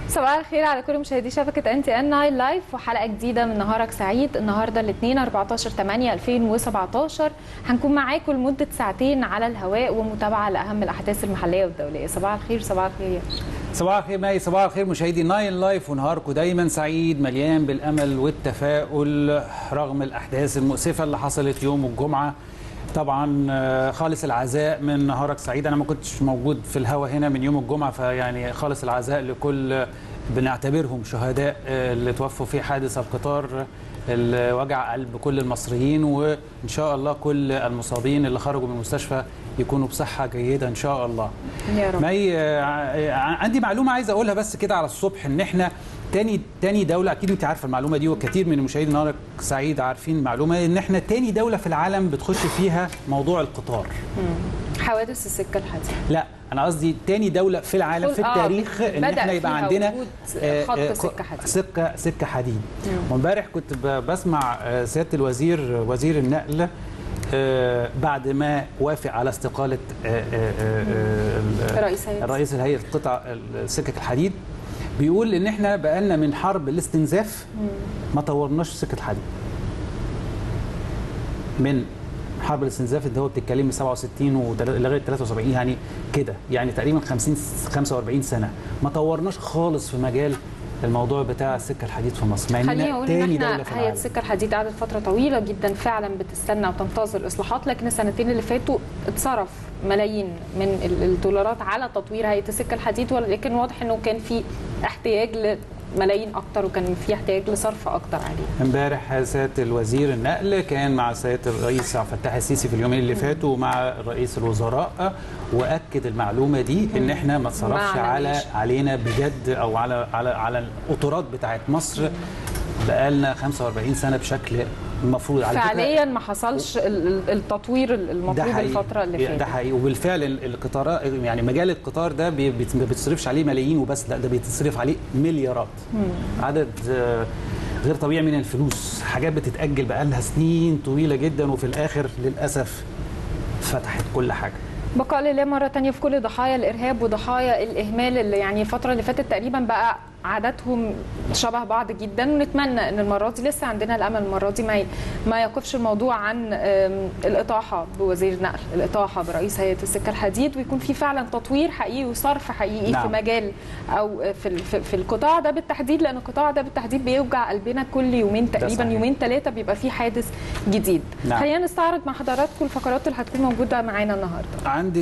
صباح الخير على كل مشاهدي شبكة ان تي ان ناين لايف وحلقة جديدة من نهارك سعيد النهاردة الاثنين 14 8 2017 هنكون معاكم لمدة ساعتين على الهواء ومتابعة لأهم الأحداث المحلية والدولية صباح الخير صباح الخير يا باشا. صباح الخير ماي صباح الخير مشاهدي ناين لايف ونهاركم دايما سعيد مليان بالامل والتفاؤل رغم الاحداث المؤسفه اللي حصلت يوم الجمعه طبعا آه، خالص العزاء من نهارك سعيد انا ما كنتش موجود في الهوا هنا من يوم الجمعه فيعني خالص العزاء لكل بنعتبرهم شهداء آه، اللي توفوا في حادث القطار اللي وجع قلب كل المصريين وان شاء الله كل المصابين اللي خرجوا من المستشفى يكونوا بصحه جيده ان شاء الله يا رب مي آه، ع- عندي معلومه عايز اقولها بس كده على الصبح ان احنا تاني تاني دوله اكيد انت عارفه المعلومه دي وكثير من مشاهدي نهارك سعيد عارفين المعلومه ان احنا تاني دوله في العالم بتخش فيها موضوع القطار حوادث السكة الحديد لا انا قصدي تاني دوله في العالم في آه، التاريخ ان بدأ احنا يبقى فيها عندنا وجود آه، خط آه، سكة حديد. سكه سكه حديد وامبارح كنت ب- بسمع آه، سياده الوزير وزير النقل آه، بعد ما وافق على استقاله آه، آه، آه، آه، رئيس هيئة الرئيس هيئه قطع سكك الحديد بيقول ان احنا بقالنا من حرب الاستنزاف ما طورناش سكه حديد من حرب الاستنزاف اللي هو بتتكلم من 67 وتل- لغايه 73 يعني كده يعني تقريبا 50 45 سنه ما طورناش خالص في مجال الموضوع بتاع السكه الحديد في مصر مع خليني اننا اقول تاني ان دوله احنا في هيئه العالم سكه الحديد قعدت فتره طويله جدا فعلا بتستنى وتنتظر اصلاحات لكن السنتين اللي فاتوا اتصرف ملايين من ال- الدولارات على تطوير هيئه السكه الحديد ولكن واضح انه كان في احتياج لملايين اكتر وكان في احتياج لصرف اكتر عليه امبارح سياده الوزير النقل كان مع سياده الرئيس عبد الفتاح السيسي في اليومين اللي فاتوا ومع رئيس الوزراء واكد المعلومه دي ان احنا ما اتصرفش معنى على ماشي. علينا بجد او على على على القطارات بتاعت مصر بقالنا 45 سنه بشكل المفروض على فكرة فعليا ما حصلش ال- ال- التطوير المطلوب حقيقي. الفتره اللي ده فاتت حقيقي وبالفعل ال- القطار يعني مجال القطار ده بي- بيت- ما بيتصرفش عليه ملايين وبس لا ده بيتصرف عليه مليارات عدد آه، غير طبيعي من الفلوس حاجات بتتأجل بقالها سنين طويلة جدا وفي الآخر للأسف فتحت كل حاجة بقاء لله مرة تانية في كل ضحايا الإرهاب وضحايا الإهمال اللي يعني الفترة اللي فاتت تقريبا بقى عاداتهم شبه بعض جدا ونتمنى ان المره دي لسه عندنا الامل المره دي ما ي- ما يقفش الموضوع عن آم، الاطاحه بوزير نقل، الاطاحه برئيس هيئه السكه الحديد ويكون في فعلا تطوير حقيقي وصرف حقيقي نعم. في مجال او في ال- في في القطاع ده بالتحديد لان القطاع ده بالتحديد بيوجع قلبنا كل يومين تقريبا صحيح. يومين ثلاثه بيبقى في حادث جديد. نعم. خلينا نستعرض مع حضراتكم الفقرات اللي هتكون موجوده معانا النهارده. عندك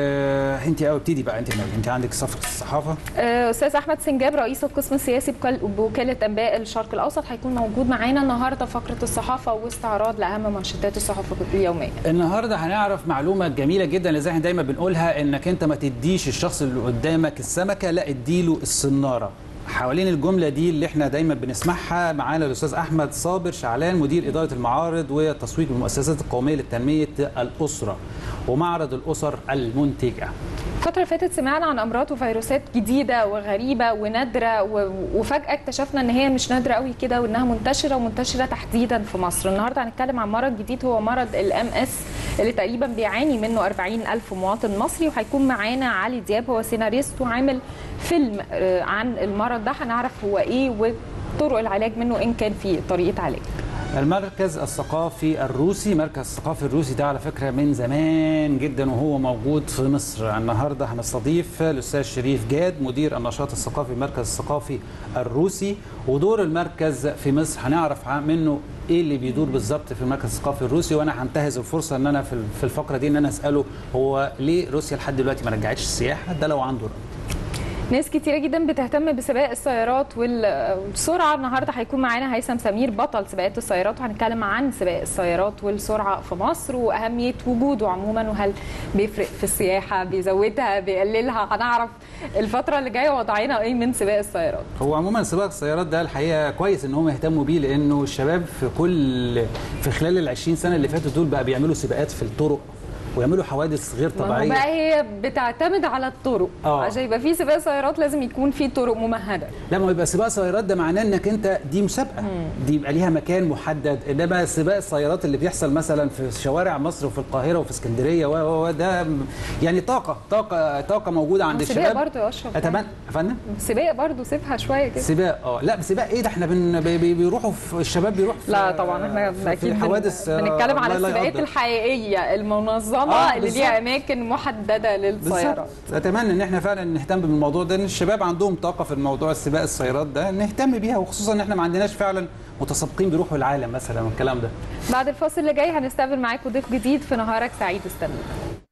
آه، انت او ابتدي بقى انت مريم. انت عندك صفقة الصحافة آه، استاذ احمد سنجاب رئيس القسم السياسي بكل- بوكاله انباء الشرق الاوسط هيكون موجود معانا النهارده فقره الصحافه واستعراض لاهم منشطات الصحافه اليوميه النهارده هنعرف معلومه جميله جدا اللي زي احنا دايما بنقولها انك انت ما تديش الشخص اللي قدامك السمكه لا اديله الصناره حوالين الجمله دي اللي احنا دايما بنسمعها معانا الاستاذ احمد صابر شعلان مدير اداره المعارض والتسويق بالمؤسسات القوميه لتنميه الاسره ومعرض الاسر المنتجه الفترة اللي فاتت سمعنا عن أمراض وفيروسات جديدة وغريبة ونادرة و- وفجأة اكتشفنا إن هي مش نادرة قوي كده وإنها منتشرة ومنتشرة تحديدا في مصر النهاردة هنتكلم عن مرض جديد هو مرض الام اس اللي تقريبا بيعاني منه 40 ألف مواطن مصري وهيكون معانا علي دياب هو سيناريست وعامل فيلم آه، عن المرض ده هنعرف هو إيه وطرق العلاج منه إن كان في طريقة علاج المركز الثقافي الروسي مركز الثقافي الروسي ده على فكرة من زمان جدا وهو موجود في مصر النهاردة هنستضيف الأستاذ شريف جاد مدير النشاط الثقافي المركز الثقافي الروسي ودور المركز في مصر هنعرف ع- منه ايه اللي بيدور بالظبط في المركز الثقافي الروسي وانا هنتهز الفرصه ان انا في ال- في الفقره دي ان انا اساله هو ليه روسيا لحد دلوقتي ما رجعتش السياحه ده لو عنده رأي. ناس كتيرة جدا بتهتم بسباق السيارات وال- والسرعة النهاردة هيكون معانا هيثم سمير بطل سباقات السيارات وهنتكلم عن سباق السيارات والسرعة في مصر وأهمية وجوده عموما وهل بيفرق في السياحة بيزودها بيقللها هنعرف الفترة اللي جاية وضعنا ايه من سباق السيارات هو عموما سباق السيارات ده الحقيقه كويس ان هم يهتموا بيه لانه الشباب في كل في خلال ال 20 سنه اللي فاتوا دول بقى بيعملوا سباقات في الطرق ويعملوا حوادث غير ما هو طبيعيه بقى هي بتعتمد على الطرق آه. عشان يبقى في سباق سيارات لازم يكون في طرق ممهده لا ما هو يبقى سباق سيارات ده معناه انك انت دي مسابقه دي يبقى ليها مكان محدد انما سباق السيارات اللي بيحصل مثلا في شوارع مصر وفي القاهره وفي اسكندريه و و- و ده م- يعني طاقه طاقه طاقه موجوده عند سباق الشباب برضه يا اشرف اتمنى يا فندم سباق برضه سيبها شويه كده سباق اه لا سباق ايه ده احنا بن بي- بي- بيروحوا في الشباب بيروحوا في لا طبعا احنا في- اكيد في بن- حوادث آه، بنتكلم على الله لا السباقات يقدر. الحقيقيه المنظمه آه، اللي بالظبط. ليها اماكن محدده للسيارات بالظبط اتمنى ان احنا فعلا نهتم بالموضوع ده ان الشباب عندهم طاقه في الموضوع السباق السيارات ده نهتم بيها وخصوصا ان احنا ما عندناش فعلا متسابقين بيروحوا العالم مثلا والكلام ده بعد الفاصل اللي جاي هنستقبل معاكم ضيف جديد في نهارك سعيد استنوا